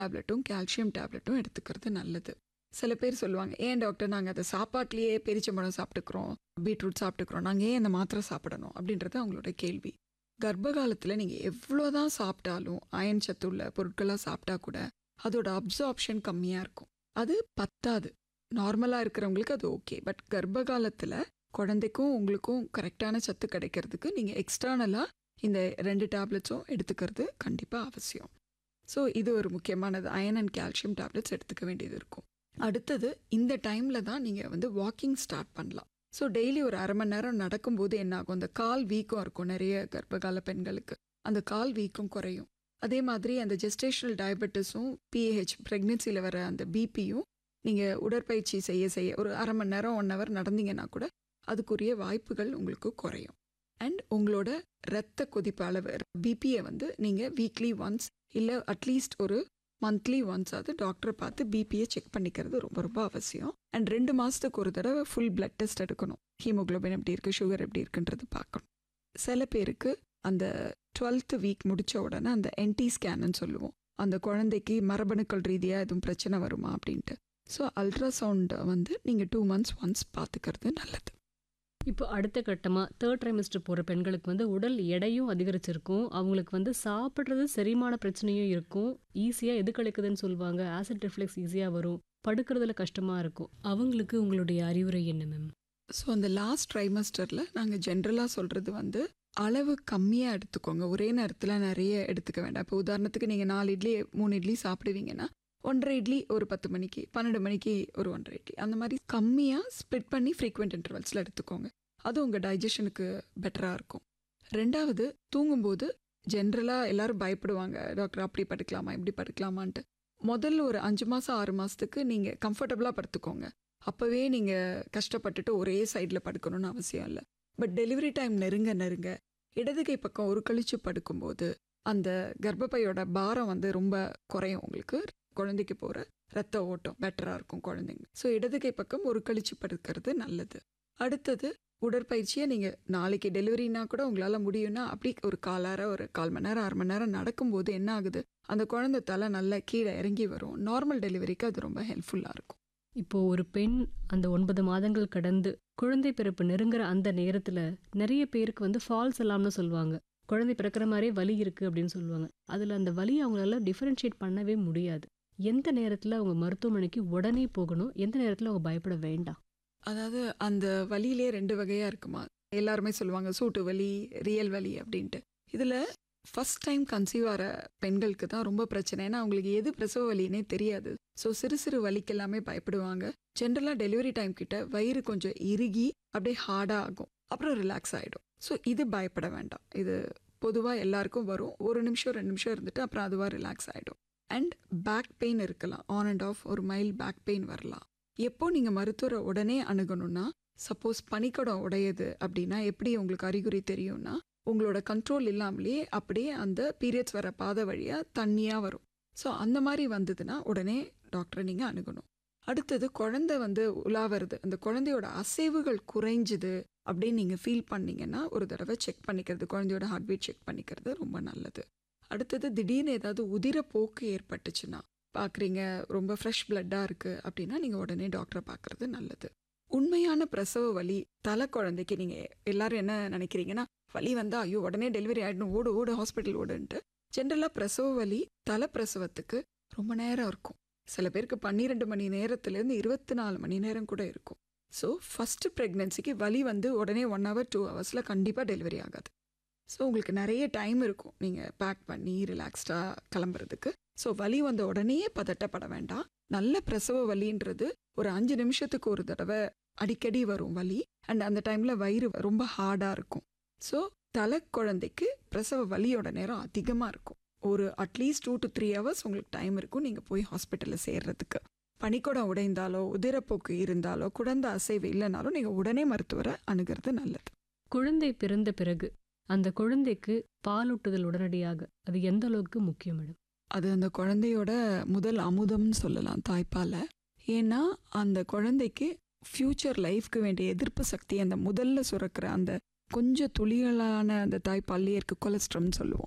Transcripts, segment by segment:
டேப்லெட்டும் calcium டேப்லெட்டும் எடுத்துக்கிறது நல்லது சில பேர் சொல்லுவாங்க ஏன் டாக்டர் நாங்கள் அதை சாப்பாட்லேயே பெரிச்சம்பழம் சாப்பிட்டுக்கிறோம் பீட்ரூட் சாப்பிட்டுக்கிறோம் நாங்கள் ஏன் இந்த மாத்திரை சாப்பிடணும் அப்படின்றது அவங்களோட கேள்வி கர்ப்ப காலத்தில் நீங்கள் எவ்வளோ தான் சாப்பிட்டாலும் அயன் சத்து உள்ள பொருட்களாக சாப்பிட்டா கூட அதோட அப்சார்ப்ஷன் கம்மியாக இருக்கும் அது பத்தாது நார்மலாக இருக்கிறவங்களுக்கு அது ஓகே பட் கர்ப்ப காலத்தில் குழந்தைக்கும் உங்களுக்கும் கரெக்டான சத்து கிடைக்கிறதுக்கு நீங்கள் எக்ஸ்டர்னலாக இந்த ரெண்டு டேப்லெட்ஸும் எடுத்துக்கிறது கண்டிப்பாக அவசியம் ஸோ இது ஒரு முக்கியமானது அயன் அண்ட் கால்சியம் டேப்லெட்ஸ் எடுத்துக்க வேண்டியது இருக்கும் அடுத்தது இந்த டைமில் தான் நீங்கள் வந்து வாக்கிங் ஸ்டார்ட் பண்ணலாம் ஸோ டெய்லி ஒரு அரை மணி நேரம் நடக்கும்போது என்ன ஆகும் அந்த கால் வீக்கம் இருக்கும் நிறைய கர்ப்பகால பெண்களுக்கு அந்த கால் வீக்கம் குறையும் அதே மாதிரி அந்த ஜெஸ்டேஷனல் டயபெட்டிஸும் பிஏஹெச் ப்ரெக்னென்சியில் வர அந்த பிபியும் நீங்கள் உடற்பயிற்சி செய்ய செய்ய ஒரு அரை மணி நேரம் ஒன் ஹவர் நடந்தீங்கன்னா கூட அதுக்குரிய வாய்ப்புகள் உங்களுக்கு குறையும் அண்ட் உங்களோட இரத்த கொதிப்பு அளவு பிபியை வந்து நீங்கள் வீக்லி ஒன்ஸ் இல்லை அட்லீஸ்ட் ஒரு மந்த்லி ஒன்ஸ் அது டாக்டரை பார்த்து பிபியை செக் பண்ணிக்கிறது ரொம்ப ரொம்ப அவசியம் அண்ட் ரெண்டு மாதத்துக்கு ஒரு தடவை ஃபுல் பிளட் டெஸ்ட் எடுக்கணும் ஹீமோக்ளோபின் எப்படி இருக்குது சுகர் எப்படி இருக்குன்றது பார்க்கணும் சில பேருக்கு அந்த டுவெல்த்து வீக் முடித்த உடனே அந்த என்டி ஸ்கேன்னு சொல்லுவோம் அந்த குழந்தைக்கு மரபணுக்கள் ரீதியாக எதுவும் பிரச்சனை வருமா அப்படின்ட்டு ஸோ அல்ட்ராசவுண்டை வந்து நீங்கள் டூ மந்த்ஸ் ஒன்ஸ் பார்த்துக்கிறது நல்லது இப்போ அடுத்த கட்டமாக தேர்ட் ட்ரைமிஸ்டர் போகிற பெண்களுக்கு வந்து உடல் எடையும் அதிகரிச்சிருக்கும் அவங்களுக்கு வந்து சாப்பிட்றது செரிமான பிரச்சனையும் இருக்கும் ஈஸியாக எது கழிக்குதுன்னு சொல்லுவாங்க ஆசிட் ரிஃப்ளெக்ஸ் ஈஸியாக வரும் படுக்கிறதுல கஷ்டமாக இருக்கும் அவங்களுக்கு உங்களுடைய அறிவுரை என்ன மேம் ஸோ அந்த லாஸ்ட் ட்ரைமஸ்டரில் நாங்கள் ஜென்ரலாக சொல்கிறது வந்து அளவு கம்மியாக எடுத்துக்கோங்க ஒரே நேரத்தில் நிறைய எடுத்துக்க வேண்டாம் இப்போ உதாரணத்துக்கு நீங்கள் நாலு இட்லி மூணு இட்லி சாப்பிடுவீங்கன்னா ஒன்றரை இட்லி ஒரு பத்து மணிக்கு பன்னெண்டு மணிக்கு ஒரு ஒன்றரை இட்லி அந்த மாதிரி கம்மியாக ஸ்ப்ளிட் பண்ணி ஃப்ரீக்வெண்ட் இன்டர்வல்ஸில் எடுத்துக்கோங்க அது உங்கள் டைஜஷனுக்கு பெட்டராக இருக்கும் ரெண்டாவது தூங்கும்போது ஜென்ரலாக எல்லாரும் பயப்படுவாங்க டாக்டர் அப்படி படுக்கலாமா இப்படி படுக்கலாமான்ட்டு முதல்ல ஒரு அஞ்சு மாதம் ஆறு மாதத்துக்கு நீங்கள் கம்ஃபர்டபுளாக படுத்துக்கோங்க அப்போவே நீங்கள் கஷ்டப்பட்டுட்டு ஒரே சைடில் படுக்கணும்னு அவசியம் இல்லை பட் டெலிவரி டைம் நெருங்க நெருங்க இடது கை பக்கம் ஒரு கழிச்சு படுக்கும்போது அந்த கர்ப்பப்பையோட பாரம் வந்து ரொம்ப குறையும் உங்களுக்கு குழந்தைக்கு போகிற ரத்த ஓட்டம் பெட்டராக இருக்கும் குழந்தைங்க ஸோ இடது கை பக்கம் ஒரு கழிச்சு படுக்கிறது நல்லது அடுத்தது உடற்பயிற்சியை நீங்கள் நாளைக்கு டெலிவரினா கூட உங்களால் முடியும்னா அப்படி ஒரு காலார ஒரு கால் மணி நேரம் அரை மணி நேரம் நடக்கும்போது என்ன ஆகுது அந்த குழந்தை தலை நல்லா கீழே இறங்கி வரும் நார்மல் டெலிவரிக்கு அது ரொம்ப ஹெல்ப்ஃபுல்லாக இருக்கும் இப்போ ஒரு பெண் அந்த ஒன்பது மாதங்கள் கடந்து குழந்தை பிறப்பு நெருங்குற அந்த நேரத்தில் நிறைய பேருக்கு வந்து ஃபால்ஸ் அலாம்னு சொல்லுவாங்க குழந்தை பிறக்கிற மாதிரியே வலி இருக்குது அப்படின்னு சொல்லுவாங்க அதில் அந்த வலியை அவங்களால டிஃபரன்ஷியேட் பண்ணவே முடியாது எந்த நேரத்தில் அவங்க மருத்துவமனைக்கு உடனே போகணும் எந்த நேரத்தில் அவங்க பயப்பட வேண்டாம் அதாவது அந்த வலியிலே ரெண்டு வகையாக இருக்குமா எல்லாருமே சொல்லுவாங்க சூட்டு வலி ரியல் வலி அப்படின்ட்டு இதில் ஃபஸ்ட் டைம் கன்சீவ் ஆகிற பெண்களுக்கு தான் ரொம்ப பிரச்சனை ஏன்னா அவங்களுக்கு எது பிரசவ வலினே தெரியாது ஸோ சிறு சிறு வலிக்கெல்லாமே பயப்படுவாங்க ஜென்ரலாக டெலிவரி டைம் கிட்ட வயிறு கொஞ்சம் இறுகி அப்படியே ஹார்டாக ஆகும் அப்புறம் ரிலாக்ஸ் ஆகிடும் ஸோ இது பயப்பட வேண்டாம் இது பொதுவாக எல்லாருக்கும் வரும் ஒரு நிமிஷம் ரெண்டு நிமிஷம் இருந்துட்டு அப்புறம் அதுவாக ரிலாக்ஸ் ஆகிடும் அண்ட் பேக் பெயின் இருக்கலாம் ஆன் அண்ட் ஆஃப் ஒரு மைல்ட் பேக் பெயின் வரலாம் எப்போ நீங்கள் மருத்துவரை உடனே அணுகணும்னா சப்போஸ் பனிக்கடம் உடையுது அப்படின்னா எப்படி உங்களுக்கு அறிகுறி தெரியும்னா உங்களோட கண்ட்ரோல் இல்லாமலே அப்படியே அந்த பீரியட்ஸ் வர பாதை வழியாக தண்ணியாக வரும் ஸோ அந்த மாதிரி வந்ததுன்னா உடனே டாக்டரை நீங்கள் அணுகணும் அடுத்தது குழந்தை வந்து உலா வருது அந்த குழந்தையோட அசைவுகள் குறைஞ்சுது அப்படின்னு நீங்கள் ஃபீல் பண்ணீங்கன்னா ஒரு தடவை செக் பண்ணிக்கிறது குழந்தையோட ஹார்ட் பீட் செக் பண்ணிக்கிறது ரொம்ப நல்லது அடுத்தது திடீர்னு ஏதாவது உதிர போக்கு ஏற்பட்டுச்சுன்னா பார்க்குறீங்க ரொம்ப ஃப்ரெஷ் பிளட்டாக இருக்குது அப்படின்னா நீங்கள் உடனே டாக்டரை பார்க்குறது நல்லது உண்மையான பிரசவ வலி தலை குழந்தைக்கு நீங்கள் எல்லாரும் என்ன நினைக்கிறீங்கன்னா வலி வந்தால் ஐயோ உடனே டெலிவரி ஆகிடணும் ஓடு ஓடு ஹாஸ்பிட்டல் ஓடுன்ட்டு ஜென்ரலாக பிரசவ வலி தலை பிரசவத்துக்கு ரொம்ப நேரம் இருக்கும் சில பேருக்கு பன்னிரெண்டு மணி நேரத்துலேருந்து இருபத்தி நாலு மணி நேரம் கூட இருக்கும் ஸோ ஃபஸ்ட்டு ப்ரெக்னென்சிக்கு வலி வந்து உடனே ஒன் ஹவர் டூ ஹவர்ஸில் கண்டிப்பாக டெலிவரி ஆகாது ஸோ உங்களுக்கு நிறைய டைம் இருக்கும் நீங்கள் பேக் பண்ணி ரிலாக்ஸ்டாக கிளம்புறதுக்கு ஸோ வலி வந்த உடனே பதட்டப்பட வேண்டாம் நல்ல பிரசவ வலின்றது ஒரு அஞ்சு நிமிஷத்துக்கு ஒரு தடவை அடிக்கடி வரும் வலி அண்ட் அந்த டைமில் வயிறு ரொம்ப ஹார்டாக இருக்கும் ஸோ தலை குழந்தைக்கு பிரசவ வலியோட நேரம் அதிகமாக இருக்கும் ஒரு at least two to three hours உங்களுக்கு டைம் இருக்கும் நீங்கள் போய் ஹாஸ்பிட்டலில் சேர்றதுக்கு பனிக்குடம் உடைந்தாலோ உதிரப்போக்கு இருந்தாலோ குழந்தை அசைவு இல்லைனாலும் நீங்கள் உடனே மருத்துவரை அணுகிறது நல்லது குழந்தை பிறந்த பிறகு அந்த குழந்தைக்கு பாலூட்டுதல் உடனடியாக அது எந்த அளவுக்கு முக்கியம் மேடம் அது அந்த குழந்தையோட முதல் அமுதம்னு சொல்லலாம் தாய்ப்பால ஏன்னா அந்த குழந்தைக்கு ஃப்யூச்சர் லைஃப்க்கு வேண்டிய எதிர்ப்பு சக்தி அந்த முதல்ல சுரக்கிற அந்த கொஞ்சம் துளிகளான அந்த தாய்ப்பால்லே இருக்க கொலஸ்ட்ரம்னு சொல்லுவோம்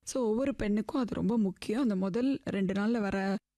ஸோ ஒவ்வொரு பெண்ணுக்கும் அது ரொம்ப முக்கியம் அந்த முதல் ரெண்டு நாளில் வர